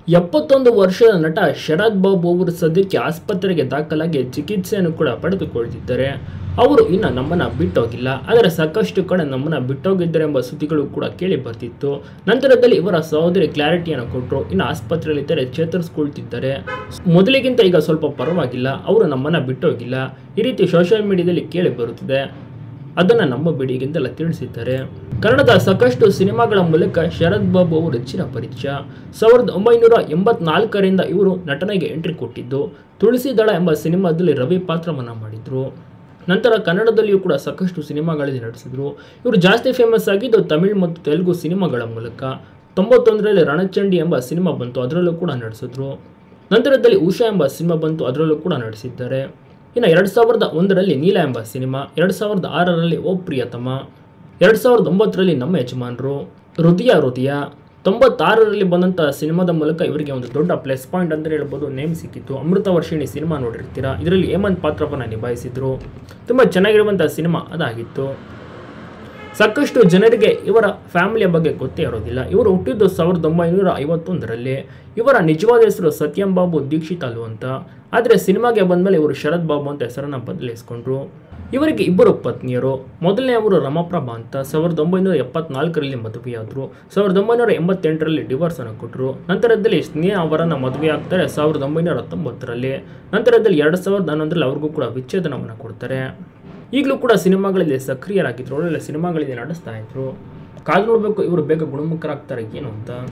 ಎಪ್ಪತ್ತೊಂದು ವರ್ಷದ ನಟ ಶರದ್ ಬಾಬು ಅವರು ಸದ್ಯಕ್ಕೆ ಆಸ್ಪತ್ರೆಗೆ ದಾಖಲಾಗಿ ಚಿಕಿತ್ಸೆಯನ್ನು ಕೂಡ ಪಡೆದುಕೊಳ್ತಿದ್ದಾರೆ ಅವರು ಇನ್ನು ನಮ್ಮನ್ನ ಬಿಟ್ಟೋಗಿಲ್ಲ ಆದರೆ ಸಾಕಷ್ಟು ಕಡೆ ನಮ್ಮನ್ನ ಬಿಟ್ಟೋಗಿದ್ದಾರೆ ಎಂಬ ಸುದ್ದಿಗಳು ಕೂಡ ಕೇಳಿ ಬರ್ತಿತ್ತು ನಂತರದಲ್ಲಿ ಇವರ ಸಹೋದರಿ ಕ್ಲಾರಿಟಿಯನ್ನು ಕೊಟ್ಟರು ಇನ್ನು ಆಸ್ಪತ್ರೆಯಲ್ಲಿದ್ದರೆ ಚೇತರಿಸ್ಕೊಳ್ತಿದ್ದಾರೆ ಮೊದಲಿಗಿಂತ ಈಗ ಸ್ವಲ್ಪ ಪರವಾಗಿಲ್ಲ ಅವರು ನಮ್ಮನ್ನ ಬಿಟ್ಟೋಗಿಲ್ಲ ಈ ರೀತಿ ಸೋಷಿಯಲ್ ಮೀಡಿಯಾದಲ್ಲಿ ಕೇಳಿ ಬರುತ್ತಿದೆ ಅದನ್ನು ನಂಬಬೇಡಿ ಎಂದೆಲ್ಲ ತಿಳಿಸಿದ್ದಾರೆ ಕನ್ನಡದ ಸಾಕಷ್ಟು ಸಿನಿಮಾಗಳ ಮೂಲಕ ಶರದ್ ಬಾಬು ಅವರು ಚಿರಪರಿಚಯ ಸಾವಿರದ ಒಂಬೈನೂರ ಎಂಬತ್ನಾಲ್ಕರಿಂದ ಇವರು ನಟನೆಗೆ ಎಂಟ್ರಿ ಕೊಟ್ಟಿದ್ದು ತುಳಸಿ ದಳ ಎಂಬ ಸಿನಿಮಾದಲ್ಲಿ ರವಿ ಪಾತ್ರವನ್ನು ಮಾಡಿದ್ರು ನಂತರ ಕನ್ನಡದಲ್ಲಿಯೂ ಕೂಡ ಸಾಕಷ್ಟು ಸಿನಿಮಾಗಳಲ್ಲಿ ನಟಿಸಿದ್ರು ಇವರು ಜಾಸ್ತಿ ಫೇಮಸ್ ಆಗಿದ್ದು ತಮಿಳ್ ಮತ್ತು ತೆಲುಗು ಸಿನಿಮಾಗಳ ಮೂಲಕ ತೊಂಬತ್ತೊಂದರಲ್ಲಿ ರಣಚಂಡಿ ಎಂಬ ಸಿನಿಮಾ ಬಂತು ಅದರಲ್ಲೂ ಕೂಡ ನಟಿಸಿದ್ರು ನಂತರದಲ್ಲಿ ಉಷಾ ಎಂಬ ಸಿನಿಮಾ ಬಂತು ಅದರಲ್ಲೂ ಕೂಡ ನಟಿಸಿದ್ದಾರೆ ಇನ್ನು ಎರಡು ಸಾವಿರದ ಒಂದರಲ್ಲಿ ನೀಲ ಎಂಬ ಸಿನಿಮಾ ಎರಡು ಸಾವಿರದ ಆರರಲ್ಲಿ ಓ ಪ್ರಿಯತಮ ಎರಡು ಸಾವಿರದ ಒಂಬತ್ತರಲ್ಲಿ ನಮ್ಮ ಯಜಮಾನರು ಹೃದಯ ಹೃದಯ ತೊಂಬತ್ತಾರರಲ್ಲಿ ಬಂದಂಥ ಸಿನಿಮಾದ ಮೂಲಕ ಇವರಿಗೆ ಒಂದು ದೊಡ್ಡ ಪ್ಲಸ್ ಪಾಯಿಂಟ್ ಅಂತ ಹೇಳ್ಬೋದು ನೇಮ್ ಸಿಕ್ಕಿತ್ತು ಅಮೃತ ವರ್ಷಿಣಿ ಸಿನಿಮಾ ನೋಡಿರ್ತೀರಾ ಇದರಲ್ಲಿ ಹೇಮಂತ್ ಪಾತ್ರವನ್ನು ನಿಭಾಯಿಸಿದ್ರು ತುಂಬ ಚೆನ್ನಾಗಿರುವಂಥ ಸಿನಿಮಾ ಅದಾಗಿತ್ತು ಸಾಕಷ್ಟು ಜನರಿಗೆ ಇವರ ಫ್ಯಾಮಿಲಿಯ ಬಗ್ಗೆ ಗೊತ್ತೇ ಇರೋದಿಲ್ಲ ಇವರು ಹುಟ್ಟಿದ್ದು ಸಾವಿರದ ಒಂಬೈನೂರ ಐವತ್ತೊಂದರಲ್ಲಿ ಇವರ ನಿಜವಾದ ಹೆಸರು ಸತ್ಯಂ ಬಾಬು ದೀಕ್ಷಿತ್ ಅಲ್ಲು ಅಂತ ಆದರೆ ಸಿನಿಮಾಗೆ ಬಂದಮೇಲೆ ಇವರು ಶರದ್ ಬಾಬು ಅಂತ ಹೆಸರನ್ನು ಬದಲಿಸ್ಕೊಂಡ್ರು ಇವರಿಗೆ ಇಬ್ಬರು ಪತ್ನಿಯರು ಮೊದಲನೇ ಅವರು ರಮಪ್ರಭಾ ಅಂತ ಸಾವಿರದ ಒಂಬೈನೂರ ಎಪ್ಪತ್ನಾಲ್ಕರಲ್ಲಿ ಮದುವೆಯಾದರು ಸಾವಿರದ ಒಂಬೈನೂರ ಎಂಬತ್ತೆಂಟರಲ್ಲಿ ಡಿವೋರ್ಸ್ ಅನ್ನು ಕೊಟ್ಟರು ನಂತರದಲ್ಲಿ ಸ್ನೇಹ ಅವರನ್ನು ಮದುವೆ ಆಗ್ತಾರೆ ಸಾವಿರದ ಒಂಬೈನೂರ ಹತ್ತೊಂಬತ್ತರಲ್ಲಿ ನಂತರದಲ್ಲಿ ಎರಡು ಸಾವಿರದ ಹನ್ನೊಂದರಲ್ಲಿ ಅವ್ರಿಗೂ ಕೂಡ ವಿಚ್ಛೇದನವನ್ನು ಕೊಡ್ತಾರೆ ಈಗಲೂ ಕೂಡ ಸಿನಿಮಾಗಳಲ್ಲಿ ಸಕ್ರಿಯರಾಗಿದ್ರು ಒಳ್ಳೊಳ್ಳೆ ಸಿನಿಮಾಗಳಲ್ಲಿ ನಡೆಸ್ತಾ ಇದ್ರು ಕಾದು ನೋಡಬೇಕು ಇವರು ಬೇಗ ಗುಣಮುಖರಾಗ್ತಾರೆ ಏನು ಅಂತ